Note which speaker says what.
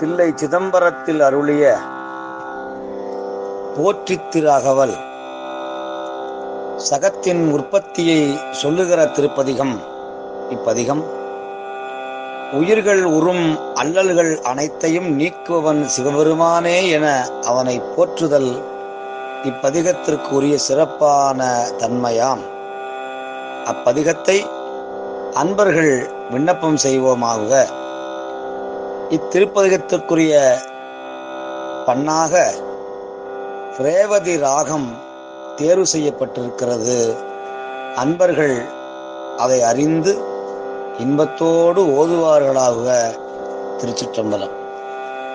Speaker 1: தில்லை சிதம்பரத்தில் அருளிய போற்றித் திரு அகவல் சகத்தின் உற்பத்தியை சொல்லுகிற திருப்பதிகம் இப்பதிகம் உயிர்கள் உறும் அல்லல்கள் அனைத்தையும் நீக்குபவன் சிவபெருமானே என அவனை போற்றுதல் இப்பதிகத்திற்கு உரிய சிறப்பான தன்மையாம் அப்பதிகத்தை அன்பர்கள் விண்ணப்பம் செய்வோமாக இத்திருப்பதிகத்திற்குரிய பண்ணாக ரேவதி ராகம் தேர்வு செய்யப்பட்டிருக்கிறது அன்பர்கள் அதை அறிந்து இன்பத்தோடு ஓதுவார்களாக திருச்சிற்றம்பலம்